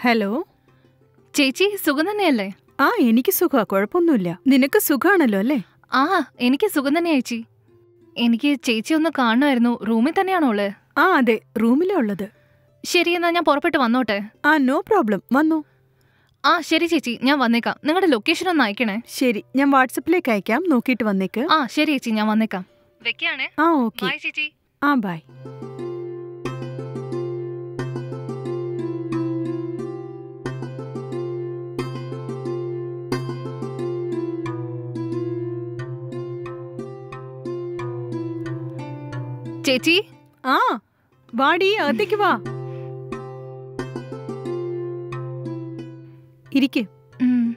Hello ചേച്ചി സുഖം തന്നെയല്ലേ ആ എനിക്ക് സുഖാ കുഴപ്പമൊന്നുമില്ല നിനക്ക് സുഖാണല്ലോ അല്ലേ ആ എനിക്ക് സുഖം തന്നെയാ ചേച്ചി എനിക്ക് ചേച്ചി ഒന്ന് കാണുമായിരുന്നു റൂമിൽ തന്നെയാണോ ഉള്ളത് ആ അതെ റൂമിലാ ഉള്ളത് ശരി എന്നാ ഞാൻ പുറപ്പെട്ട് വന്നോട്ടെ ആ നോ പ്രോബ്ലം വന്നോ ആ ശരി ചേച്ചി ഞാൻ വന്നേക്കാം നിങ്ങളുടെ ലൊക്കേഷൻ ഒന്ന് അയക്കണേ ശരി ഞാൻ വാട്സപ്പിലേക്ക് അയക്കാം നോക്കിയിട്ട് വന്നേക്ക് ആ ശരി ചേച്ചി ഞാൻ വന്നേക്കാം വെക്കാണേ ആ ഓക്കെ ബൈ ചേച്ചി ആ ബൈ ചേച്ചി ആ വാടി അകത്തേക്ക് വാ ഇരിക്ക് ഉം.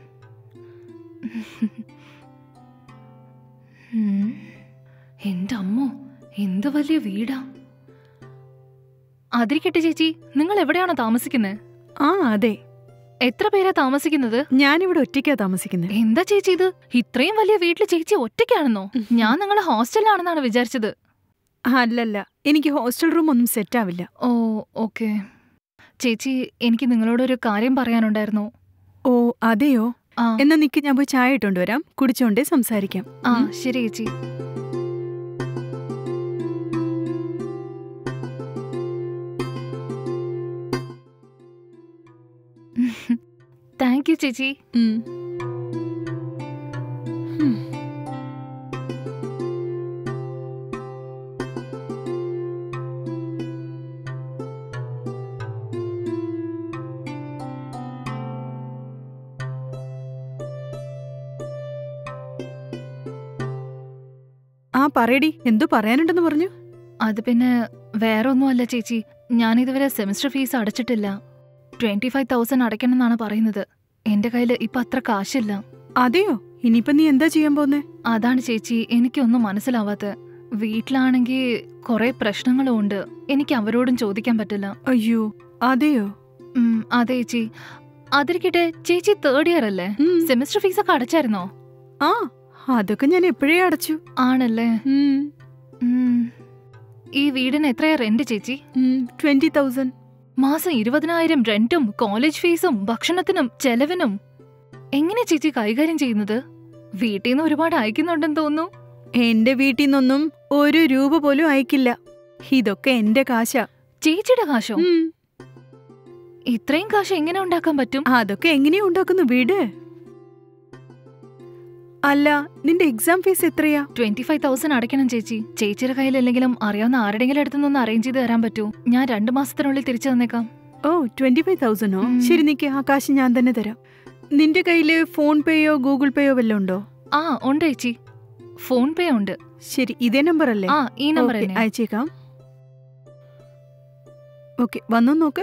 ഉം. എന്റെ അമ്മോ എന്ത് വലിയ വീടാ അതിരിക്കട്ടെ ചേച്ചി നിങ്ങൾ എവിടെയാണോ താമസിക്കുന്നത് ആ അതെ എത്ര പേരാ താമസിക്കുന്നത് ഞാനിവിടെ ഒറ്റയ്ക്കാ താമസിക്കുന്നത് എന്താ ചേച്ചി ഇത് ഇത്രയും വലിയ വീട്ടിൽ ചേച്ചി ഒറ്റയ്ക്കാണെന്നോ ഞാൻ നിങ്ങളെ ഹോസ്റ്റലിലാണെന്നാണ് വിചാരിച്ചത് അല്ലല്ല എനിക്ക് ഹോസ്റ്റൽ റൂം ഒന്നും സെറ്റ് ആവില്ല ഓ ഓക്കെ ചേച്ചി എനിക്ക് നിങ്ങളോടൊരു കാര്യം പറയാനുണ്ടായിരുന്നു ഓ അതെയോ ആ എന്നാ നിക്ക് ഞാൻ പോയി ചായ ഇട്ടോണ്ട് വരാം കുടിച്ചോണ്ടേ സംസാരിക്കാം ആ ഉം. ശരി ചേച്ചി താങ്ക് യു ചേച്ചി ഉം. ഉം. ആ പറയടി എന്തോ പറയാനുണ്ടെന്ന് പറഞ്ഞു അത് പിന്നെ വേറെ ഒന്നുമല്ല ചേച്ചി ഞാൻ ഇതുവരെ സെമിസ്റ്റർ ഫീസ് അടച്ചിട്ടില്ല ട്വന്റി ഫൈവ് തൗസൻഡ് അടയ്ക്കണമെന്നാണ് പറയുന്നത് എന്റെ കയ്യിൽ ഇപ്പൊ അത്ര കാശില്ല അതെയോ ഇനിയിപ്പൊ നീ എന്താ ചെയ്യാൻ പോന്നെ അതാണ് ചേച്ചി എനിക്കൊന്നും മനസ്സിലാവാത്ത വീട്ടിലാണെങ്കിൽ കുറെ പ്രശ്നങ്ങളും ഉണ്ട് എനിക്ക് അവരോടും ചോദിക്കാൻ പറ്റില്ല അയ്യോ അതെയോ ഉം, അതെ ചേച്ചി അതിരിക്കട്ടെ ചേച്ചി തേർഡ് ഇയർ അല്ലേ ഉം. സെമിസ്റ്റർ ഫീസ് ഒക്കെ അടച്ചായിരുന്നോ ആ അതൊക്കെ ഞാൻ എപ്പോഴേ അടച്ചു ആണല്ലേ ഉം. ഉം. ഈ വീടിന് എത്രയാ റെന്റ് ചേച്ചി ഉം. ട്വന്റി തൗസൻഡ് മാസം ഇരുപതിനായിരം റെന്റും കോളേജ് ഫീസും ഭക്ഷണത്തിനും ചെലവിനും എങ്ങനെ ചേച്ചി കൈകാര്യം ചെയ്യുന്നത് വീട്ടിൽ നിന്ന് ഒരുപാട് അയക്കുന്നുണ്ടെന്ന് തോന്നുന്നു എന്റെ വീട്ടിൽ നിന്നൊന്നും ഒരു രൂപ പോലും അയക്കില്ല ഇതൊക്കെ എന്റെ കാശാ ചേച്ചിയുടെ കാശോ ഉം. ഇത്രയും കാശ് എങ്ങനെ ഉണ്ടാക്കാൻ പറ്റും അതൊക്കെ എങ്ങനെയാ ഉണ്ടാക്കുന്നു വീട് അല്ല നിന്റെ എക്സാം ഫീസ് എത്രയാ ട്വന്റി ഫൈവ് തൗസൻഡ് അടയ്ക്കണം ചേച്ചി ചേച്ചിയുടെ കയ്യിലല്ലെങ്കിലും അറിയാവുന്ന ആരുടെങ്കിലും അടുത്തുനിന്ന് അറേഞ്ച് ചെയ്ത് തരാൻ പറ്റൂ ഞാൻ രണ്ടു മാസത്തിനുള്ളിൽ തിരിച്ചു തന്നേക്കാം ഓ ട്വന്റി ഫൈവ് തൗസൻഡോ ഉം. ശരി നിക്ക് ആ കാശ് ഞാൻ തന്നെ തരാം നിന്റെ കയ്യില് ഫോൺ പേയോ ഗൂഗിൾ പേയോ വല്ലതും ഉണ്ടോ ആ ഉണ്ട് ചേച്ചി ഫോൺ പേ ഉണ്ട് ശരി ഇതേ നമ്പർ അല്ലേ ആ ഈ നമ്പർ ഓക്കേ, തന്നെ അയച്ചേക്കാം ഓക്കെ വന്നു നോക്ക്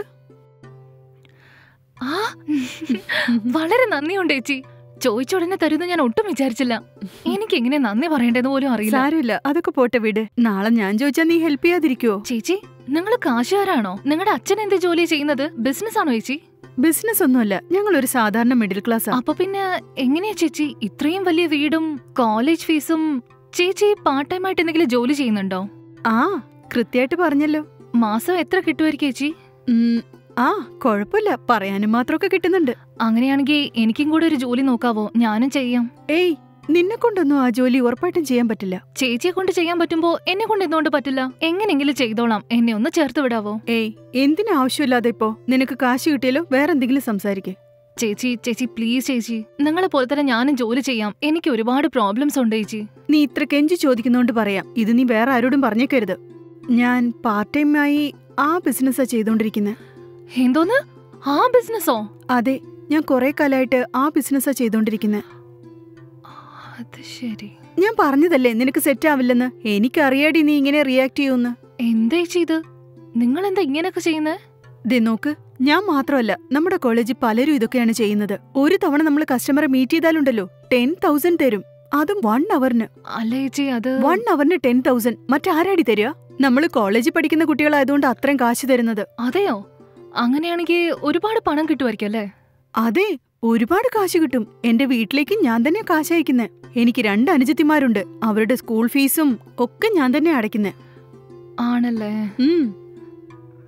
ആ വളരെ നന്ദിയുണ്ട് ചേച്ചി ചോദിച്ച ഉടനെ തരുമെന്ന് ഞാൻ ഒട്ടും വിചാരിച്ചില്ല എനിക്ക് എങ്ങനെ നന്ദി പറയേണ്ടതെന്ന് പോലും അറിയില്ല സാരമില്ല അതൊക്കെ പോട്ടെ വീട് നാളെ ഞാൻ ചോദിച്ചാ നീ ഹെൽപ്പ് ചെയ്യാതിരിക്കുവോ ചേച്ചി നിങ്ങൾ കാശുകാരാണോ നിങ്ങളുടെ അച്ഛൻ എന്ത് ജോലി ചെയ്യുന്നത് ബിസിനസ് ആണോ ചേച്ചി ബിസിനസ് ഒന്നുമല്ല ഞങ്ങൾ ഒരു സാധാരണ മിഡിൽ ക്ലാസ് അപ്പൊ പിന്നെ എങ്ങനെയാ ചേച്ചി ഇത്രയും വലിയ വീടും കോളേജ് ഫീസും ചേച്ചി പാർട്ട് ടൈം ആയിട്ട് എന്തെങ്കിലും ജോലി ചെയ്യുന്നുണ്ടോ ആ കൃത്യമായിട്ട് പറഞ്ഞല്ലോ മാസം എത്ര കിട്ടുമായിരിക്കും ചേച്ചി ഉം, ആ കുഴപ്പമില്ല പറയാനും മാത്രമൊക്കെ കിട്ടുന്നുണ്ട് അങ്ങനെയാണെങ്കിൽ എനിക്കും കൂടെ ഒരു ജോലി നോക്കാവോ ഞാനും ചെയ്യാം ഏയ് നിന്നെ കൊണ്ടൊന്നും ആ ജോലി ഉറപ്പായിട്ടും ചെയ്യാൻ പറ്റില്ല ചേച്ചിയെ കൊണ്ട് ചെയ്യാൻ പറ്റുമ്പോ എന്നെ കൊണ്ട് എന്തുകൊണ്ട് പറ്റില്ല എങ്ങനെങ്കിലും ചെയ്തോളാം എന്നെ ഒന്ന് ചേർത്ത് വിടാവോ ഏയ് എന്തിനാ ആവശ്യമില്ലാതെ ഇപ്പോ നിനക്ക് കാശ് കിട്ടിയാലോ വേറെന്തെങ്കിലും സംസാരിക്കേ ചേച്ചി ചേച്ചി പ്ലീസ് ചേച്ചി നിങ്ങളെ പോലെ തന്നെ ഞാനും ജോലി ചെയ്യാം എനിക്ക് ഒരുപാട് പ്രോബ്ലംസ് ഉണ്ട് ചേച്ചി നീ ഇത്ര കെഞ്ചി ചോദിക്കുന്നോണ്ട് പറയാം ഇത് നീ വേറെ ആരോടും പറഞ്ഞേക്കരുത് ഞാൻ പാർട്ട് ടൈം ആയി ആ ബിസിനസ്സാ ചെയ്തോണ്ടിരിക്കുന്നത് എന്തോന്ന് ആ ബിസിനസ്സോ അതെ ഞാൻ കുറെ കാലമായിട്ട് ആ ബിസിനസ്സാ ചെയ്തോണ്ടിരിക്കുന്നത് അത് ശരി ഞാൻ പറഞ്ഞതല്ലേ നിനക്ക് സെറ്റ് ആവില്ലെന്ന് എനിക്കറിയാടി നീ ഇങ്ങനെ റിയാക്ട് ചെയ്യുമെന്ന് എന്താ ചേച്ചി ഇത് നിങ്ങൾ എന്താ ഇങ്ങനെയൊക്കെ ചെയ്യുന്നത് ദേ നോക്ക് ഞാൻ മാത്രമല്ല നമ്മുടെ കോളേജിൽ പലരും ഇതൊക്കെയാണ് ചെയ്യുന്നത് ഒരു തവണ നമ്മൾ കസ്റ്റമറെ മീറ്റ് ചെയ്താലുണ്ടല്ലോ ടെൻ തൗസൻഡ് തരും അതും വൺ അവറിന് അല്ല ചേച്ചി അത് വൺ അവറിന് ടെൻ തൗസൻഡ് മറ്റാരാടി തരിക നമ്മൾ കോളേജിൽ പഠിക്കുന്ന കുട്ടികളായതുകൊണ്ട് അത്രയും കാശ് തരുന്നത് അതെയോ അങ്ങനെയാണെങ്കിൽ ഒരുപാട് പണം കിട്ടുമായിരിക്കും അല്ലേ അതെ ഒരുപാട് കാശ് കിട്ടും എന്റെ വീട്ടിലേക്ക് ഞാൻ തന്നെ കാശ് അയക്കുന്നെ എനിക്ക് രണ്ട് അനുജത്തിമാരുണ്ട് അവരുടെ സ്കൂൾ ഫീസും ഒക്കെ ഞാൻ തന്നെ അടയ്ക്കുന്നെ ആണല്ലേ ഉം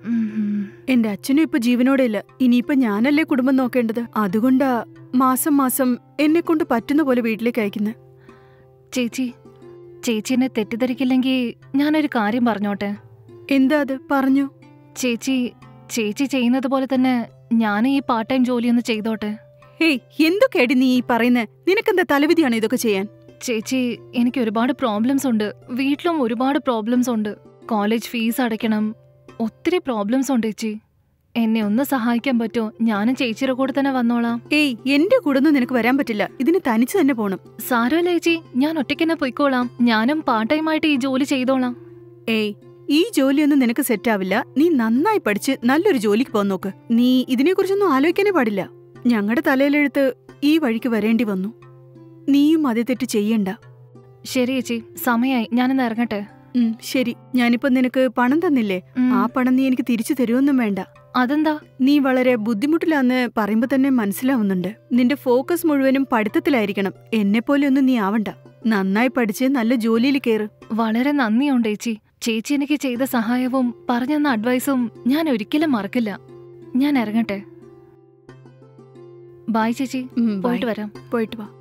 ഉം, ഉം. എന്റെ അച്ഛനും ഇപ്പൊ ജീവനോടെ ഇല്ല ഇനിയിപ്പൊ ഞാനല്ലേ കുടുംബം നോക്കേണ്ടത് അതുകൊണ്ടാ മാസം മാസം എന്നെ കൊണ്ട് പറ്റുന്ന പോലെ വീട്ടിലേക്ക് അയക്കുന്നത് ചേച്ചി ചേച്ചി എന്നെ തെറ്റിദ്ധരിക്കില്ലെങ്കിൽ ഞാനൊരു കാര്യം പറഞ്ഞോട്ടെ എന്താ അത് പറഞ്ഞു ചേച്ചി ചേച്ചി ചെയ്യുന്നത് പോലെ തന്നെ ഞാൻ ഈ പാർട്ട് ടൈം ജോലിയൊന്ന് ചെയ്തോട്ടെ ഹേയ് എന്തൊക്കെയാടി നീ ഈ പറയുന്നത് നിനക്കെന്താ തലവിധിയാണ് ഇതൊക്കെ ചെയ്യാൻ ചേച്ചി എനിക്ക് ഒരുപാട് പ്രോബ്ലംസ് ഉണ്ട് വീട്ടിലും ഒരുപാട് പ്രോബ്ലംസ് ഉണ്ട് കോളേജ് ഫീസ് അടയ്ക്കണം ഒത്തിരി പ്രോബ്ലംസ് ഉണ്ട് ചേച്ചി എന്നെ ഒന്ന് സഹായിക്കാൻ പറ്റുമോ ഞാനും ചേച്ചിയുടെ കൂടെ തന്നെ വന്നോളാം ഏയ് എന്റെ കൂടെ ഒന്നും നിനക്ക് വരാൻ പറ്റില്ല ഇതിന് തനിച്ച് തന്നെ പോണം സാരമില്ല ചേച്ചി ഞാൻ ഒറ്റയ്ക്ക് തന്നെ പൊയ്ക്കോളാം ഞാനും പാർട്ട് ടൈമായിട്ട് ഈ ജോലി ചെയ്തോളാം ഏയ് ഈ ജോലിയൊന്നും നിനക്ക് സെറ്റ് ആവില്ല നീ നന്നായി പഠിച്ച് നല്ലൊരു ജോലിക്ക് പോകാൻ നോക്ക് നീ ഇതിനെക്കുറിച്ചൊന്നും ആലോചിക്കാനേ പാടില്ല ഞങ്ങളുടെ തലയിലെഴുത്ത് ഈ വഴിക്ക് വരേണ്ടി വന്നു നീയും അതേ തെറ്റ് ചെയ്യണ്ട ശരി ചേച്ചി സമയായി ഞാനൊന്ന് ഇറങ്ങട്ടെ ഉം, ശരി ഞാനിപ്പോ നിനക്ക് പണം തന്നില്ലേ ഉം, ആ പണം നീ എനിക്ക് തിരിച്ചു തരുമൊന്നും വേണ്ട അതെന്താ നീ വളരെ ബുദ്ധിമുട്ടിലാന്ന് പറയുമ്പോ തന്നെ മനസ്സിലാവുന്നുണ്ട് നിന്റെ ഫോക്കസ് മുഴുവനും പഠിത്തത്തിലായിരിക്കണം എന്നെപ്പോലെ ഒന്നും നീ ആവണ്ട നന്നായി പഠിച്ച് നല്ല ജോലിയിൽ കേറ് വളരെ നന്ദിയുണ്ട് ചേച്ചി ചേച്ചി എനിക്ക് ചെയ്ത സഹായവും പറഞ്ഞെന്ന അഡ്വൈസും ഞാൻ ഒരിക്കലും മറക്കില്ല ഞാൻ ഇറങ്ങട്ടെ ബായ് ചേച്ചി ഉം, ബൈ. പോയിട്ട് വരാം പോയിട്ട് വാ